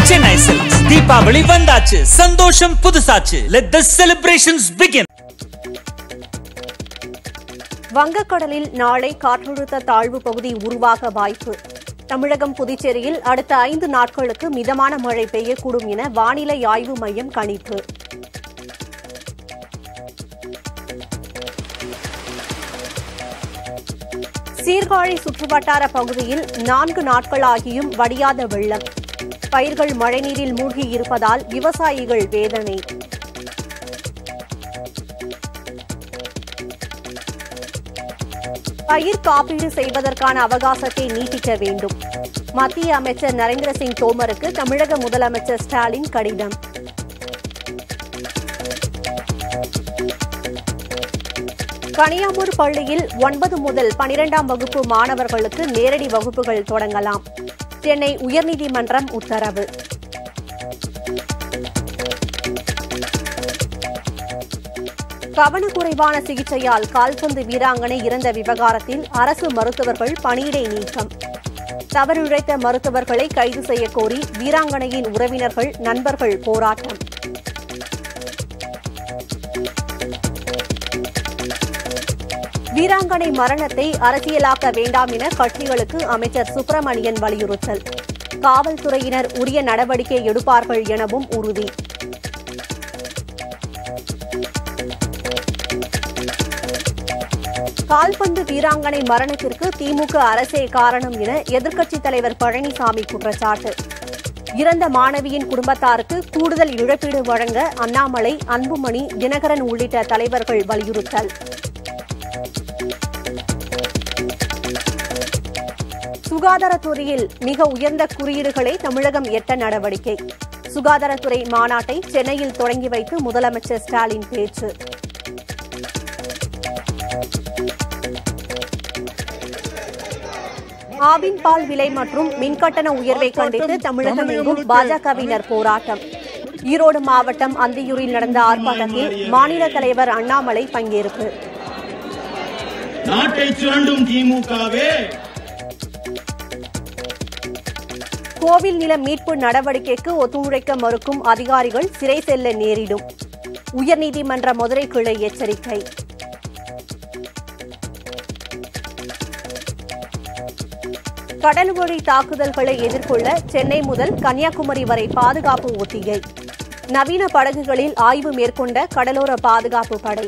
Chennai silks Deepavali வந்தாச்சு சந்தோஷம் புதுசாச்சு லெட் த செலிப்ரேஷன்ஸ் பிகின் வங்கக்கடலில் நாளை காற்றழுத்த தாழ்வு பகுதி உருவாக வாய்ப்பு தமிழகம் புதுச்சேரியில் அடுத்த ஐந்து நாட்களுக்கு மிதமான மழை பெய்யக்கூடும் என வானிலை ஆய்வு மையம் கணிப்பு சீர்காழி சுற்றுவட்டார பகுதியில் நான்கு நாட்களாகியும் வடியாத வெள்ளம் பயிர்கள் மழைநீரில் மூழ்கி இருப்பதால் விவசாயிகள் வேதனை பயிர் காப்பீடு செய்வதற்கான அவகாசத்தை நீட்டிக்க வேண்டும் மத்திய அமைச்சர் நரேந்திர சிங் தோமருக்கு தமிழக முதலமைச்சர் ஸ்டாலின் கடிதம் கனியாமூர் பள்ளியில் ஒன்பது முதல் பனிரெண்டாம் வகுப்பு மாணவர்களுக்கு நேரடி வகுப்புகள் தொடங்கலாம் சென்னை உயர்நீதிமன்றம் உத்தரவு கவனக்குறைவான சிகிச்சையால் கால்பந்து வீராங்கனை இறந்த விவகாரத்தில் அரசு மருத்துவர்கள் பணியிடை நீக்கம் தவறிழைத்த மருத்துவர்களை கைது செய்யக் கோரி வீராங்கனையின் உறவினர்கள் நண்பர்கள் போராட்டம் வீராங்கனை மரணத்தை அரசியலாக்க வேண்டாம் என கட்சிகளுக்கு அமைச்சர் சுப்பிரமணியன் வலியுறுத்தல் காவல்துறையினர் உரிய நடவடிக்கை எடுப்பார்கள் எனவும் உறுதி கால்பந்து வீராங்கனை மரணத்திற்கு திமுக அரசே காரணம் என எதிர்க்கட்சித் தலைவர் பழனிசாமி குற்றச்சாட்டு இறந்த மாணவியின் குடும்பத்தாருக்கு கூடுதல் இழப்பீடு வழங்க அண்ணாமலை அன்புமணி தினகரன் உள்ளிட்ட தலைவர்கள் வலியுறுத்தல் சுகாதாரத்துறையில் மிக உயர்ந்த குறியீடுகளை தமிழகம் எட்ட நடவடிக்கை சுகாதாரத்துறை மாநாட்டை சென்னையில் தொடங்கி வைத்து முதலமைச்சர் ஸ்டாலின் பேச்சு ஆவின் பால் விலை மற்றும் மின்கட்டண உயர்வை கண்டித்து தமிழகம் எங்கும் பாஜகவினர் போராட்டம் ஈரோடு மாவட்டம் அந்தியூரில் நடந்த ஆர்ப்பாட்டத்தில் மாநில தலைவர் அண்ணாமலை பங்கேற்பு நாட்டை சுரண்டும் திமுகவே கோவில் நில மீட்பு நடவடிக்கைக்கு ஒத்துழைக்க மறுக்கும் அதிகாரிகள் சிறை செல்ல நேரிடும் உயர்நீதிமன்ற மதுரை கிளை எச்சரிக்கை கடல் வழி தாக்குதல்களை எதிர்கொள்ள சென்னை முதல் கன்னியாகுமரி வரை பாதுகாப்பு ஒத்திகை நவீன படகுகளில் ஆய்வு மேற்கொண்ட கடலோர பாதுகாப்பு படை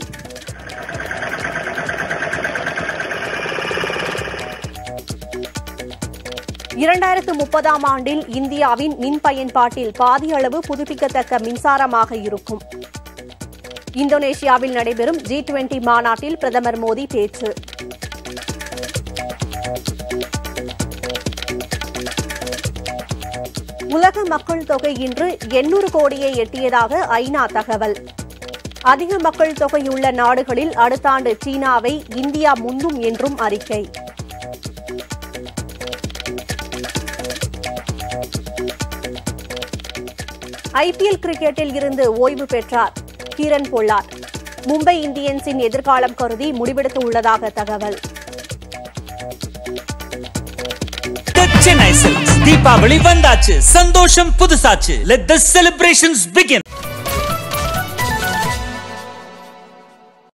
இரண்டாயிரத்து முப்பதாம் ஆண்டில் இந்தியாவின் மின் பயன்பாட்டில் பாதி அளவு புதுப்பிக்கத்தக்க மின்சாரமாக இருக்கும் இந்தோனேஷியாவில் நடைபெறும் ஜி டுவெண்டி மாநாட்டில் பிரதமர் மோடி பேச்சு உலக மக்கள் தொகை இன்று எண்ணூறு கோடியை எட்டியதாக ஐநா தகவல் அதிக மக்கள் தொகையுள்ள நாடுகளில் அடுத்த ஆண்டு சீனாவை இந்தியா முந்தும் என்றும் அறிக்கை ஐபிஎல் கிரிக்கெட்டில் இருந்து ஓய்வு பெற்றார் கீரன் பொல்லாட் மும்பை இந்தியன்ஸின் எதிர்காலம் கருதி முடிவெடுத்து உள்ளதாக தகவல் சென்னை சில்க்ஸ் தீபாவளி வந்தாச்சு சந்தோஷம் புதுசாச்சு லெட் த செலிப்ரேஷன்ஸ் பிகின்